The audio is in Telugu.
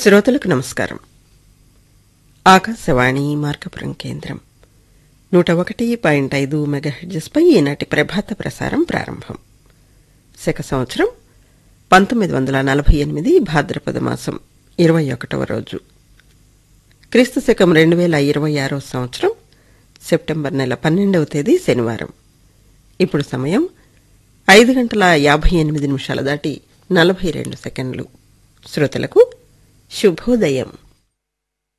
శ్రోతలకు నమస్కారం ఆకాశవాణి మార్కపురం కేంద్రం నూట ఒకటి పాయింట్ ఐదు మెగాహెడ్జెస్పై ఈనాటి ప్రభాత ప్రసారం ప్రారంభం శక సంవత్సరం పంతొమ్మిది వందల నలభై ఎనిమిది భాద్రపద మాసం ఇరవై ఒకటవ రోజు క్రీస్తు శకం రెండు వేల ఇరవై ఆరో సంవత్సరం సెప్టెంబర్ నెల పన్నెండవ తేదీ శనివారం ఇప్పుడు సమయం ఐదు గంటల యాభై ఎనిమిది నిమిషాల దాటి నలభై రెండు సెకండ్లు శ్రోతలకు శుభోదయం